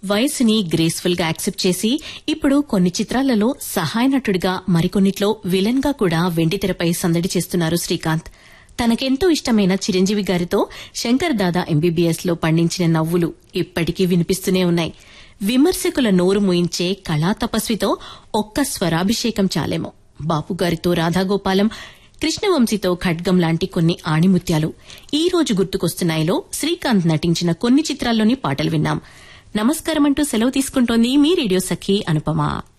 వయసుని graceful గా accept చేసి ఇప్పుడు కొన్ని చిత్రాలలో సహాయ నటుడిగా మరికొన్నిట్లో విలన్ గా కూడా వెండితెరపై సందడి చేస్తున్నారు శ్రీకాంత్ తనకెంతో ఇష్టమైన చిరంజీవి గారితో శంకర్ దాదా ఎంబీబీఎస్ లో పండించిన నవ్వులు ఇప్పటికీ వినిపిస్తూనే ఉన్నాయి విమర్శకుల నోరు మూయించే కళా తపస్వితో ఒక్క స్వరాభిషేకం చాలేమో బాపుగారితో రాధాగోపాలం కృష్ణవంశీతో ఖడ్గం లాంటి కొన్ని ఆణిముత్యాలు ఈ రోజు గుర్తుకొస్తున్నాయిలో శ్రీకాంత్ నటించిన కొన్ని చిత్రాల్లోని పాటలు విన్నాం నమస్కారం అంటూ సెలవు తీసుకుంటోంది మీ రేడియో సఖి అనుపమ